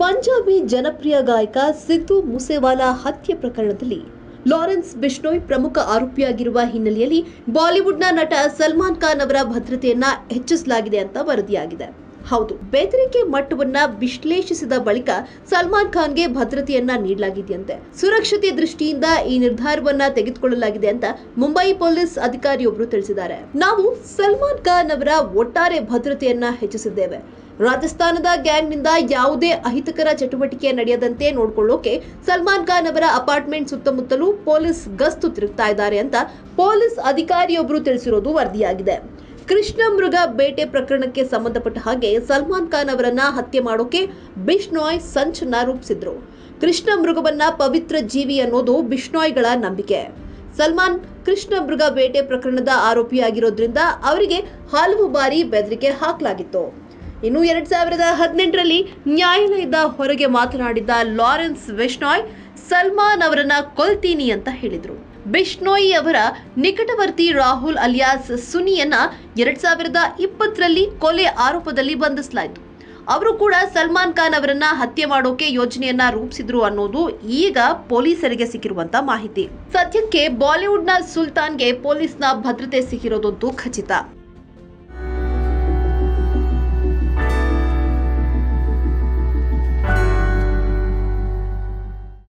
ಪಂಜಾಬಿ ಜನಪ್ರಿಯ ಗಾಯಕ ಸಿದ್ದು ಮೂಸೇವಾಲಾ ಹತ್ಯೆ ಪ್ರಕರಣದಲ್ಲಿ ಲಾರೆನ್ಸ್ ಬಿಷ್ಣೋಯ್ ಪ್ರಮುಖ ಆರೋಪಿಯಾಗಿರುವ ಹಿನ್ನೆಲೆಯಲ್ಲಿ ಬಾಲಿವುಡ್ನ ನಟ ಸಲ್ಮಾನ್ ಖಾನ್ ಅವರ ಭದ್ರತೆಯನ್ನ ಹೆಚ್ಚಿಸಲಾಗಿದೆ ಅಂತ ವರದಿಯಾಗಿದೆ ಹೌದು ಬೆದರಿಕೆ ಮಟ್ಟವನ್ನ ವಿಶ್ಲೇಷಿಸಿದ ಬಳಿಕ ಸಲ್ಮಾನ್ ಖಾನ್ಗೆ ಭದ್ರತೆಯನ್ನ ನೀಡಲಾಗಿದೆಯಂತೆ ಸುರಕ್ಷತೆ ದೃಷ್ಟಿಯಿಂದ ಈ ನಿರ್ಧಾರವನ್ನ ತೆಗೆದುಕೊಳ್ಳಲಾಗಿದೆ ಅಂತ ಮುಂಬೈ ಪೊಲೀಸ್ ಅಧಿಕಾರಿಯೊಬ್ಬರು ತಿಳಿಸಿದ್ದಾರೆ ನಾವು ಸಲ್ಮಾನ್ ಖಾನ್ ಅವರ ಒಟ್ಟಾರೆ ಭದ್ರತೆಯನ್ನ ಹೆಚ್ಚಿಸಿದ್ದೇವೆ ರಾಜಸ್ಥಾನದ ಗ್ಯಾಂಗ್ನಿಂದ ಯಾವುದೇ ಅಹಿತಕರ ಚಟುವಟಿಕೆ ನಡೆಯದಂತೆ ನೋಡಿಕೊಳ್ಳೋಕೆ ಸಲ್ಮಾನ್ ಖಾನ್ ಅವರ ಅಪಾರ್ಟ್ಮೆಂಟ್ ಸುತ್ತಮುತ್ತಲೂ ಪೊಲೀಸ್ ಗಸ್ತು ತಿರುಗ್ತಾ ಇದ್ದಾರೆ ಅಂತ ಪೊಲೀಸ್ ಅಧಿಕಾರಿಯೊಬ್ಬರು ತಿಳಿಸಿರೋದು ವರದಿಯಾಗಿದೆ ಕೃಷ್ಣ ಮೃಗ ಬೇಟೆ ಪ್ರಕರಣಕ್ಕೆ ಸಂಬಂಧಪಟ್ಟ ಹಾಗೆ ಸಲ್ಮಾನ್ ಖಾನ್ ಅವರನ್ನ ಹತ್ಯೆ ಮಾಡೋಕೆ ಬಿಷ್ಣೋಯ್ ಸಂಚನ್ನ ರೂಪಿಸಿದ್ರು ಕೃಷ್ಣ ಮೃಗವನ್ನ ಪವಿತ್ರ ಜೀವಿ ಅನ್ನೋದು ಬಿಷ್ಣೋಯ್ಗಳ ನಂಬಿಕೆ ಸಲ್ಮಾನ್ ಕೃಷ್ಣ ಮೃಗ ಬೇಟೆ ಪ್ರಕರಣದ ಆರೋಪಿಯಾಗಿರೋದ್ರಿಂದ ಅವರಿಗೆ ಹಲವು ಬಾರಿ ಬೆದರಿಕೆ ಹಾಕಲಾಗಿತ್ತು ಇನ್ನು ಎರಡ್ ಸಾವಿರದ ಹದಿನೆಂಟರಲ್ಲಿ ನ್ಯಾಯಾಲಯದ ಹೊರಗೆ ಮಾತನಾಡಿದ್ದ ಲಾರೆನ್ಸ್ ಬಿಷ್ಣೋಯ್ ಸಲ್ಮಾನ್ ಅವರನ್ನ ಕೊಲ್ತೀನಿ ಅಂತ ಹೇಳಿದ್ರು ಬಿಷ್ಣೋಯ್ ಅವರ ನಿಕಟವರ್ತಿ ರಾಹುಲ್ ಅಲಿಯಾಸ್ ಸುನಿಯನ್ನ ಎರಡ್ ಸಾವಿರದ ಇಪ್ಪತ್ತರಲ್ಲಿ ಕೊಲೆ ಆರೋಪದಲ್ಲಿ ಬಂಧಿಸಲಾಯಿತು ಅವರು ಕೂಡ ಸಲ್ಮಾನ್ ಖಾನ್ ಅವರನ್ನ ಹತ್ಯೆ ಮಾಡೋಕೆ ಯೋಜನೆಯನ್ನ ರೂಪಿಸಿದ್ರು ಅನ್ನೋದು ಈಗ ಪೊಲೀಸರಿಗೆ ಸಿಕ್ಕಿರುವಂತ ಮಾಹಿತಿ ಸದ್ಯಕ್ಕೆ ಬಾಲಿವುಡ್ನ ಸುಲ್ತಾನ್ಗೆ ಪೊಲೀಸ್ನ ಭದ್ರತೆ ಸಿಕ್ಕಿರೋದಂತೂ ಖಚಿತ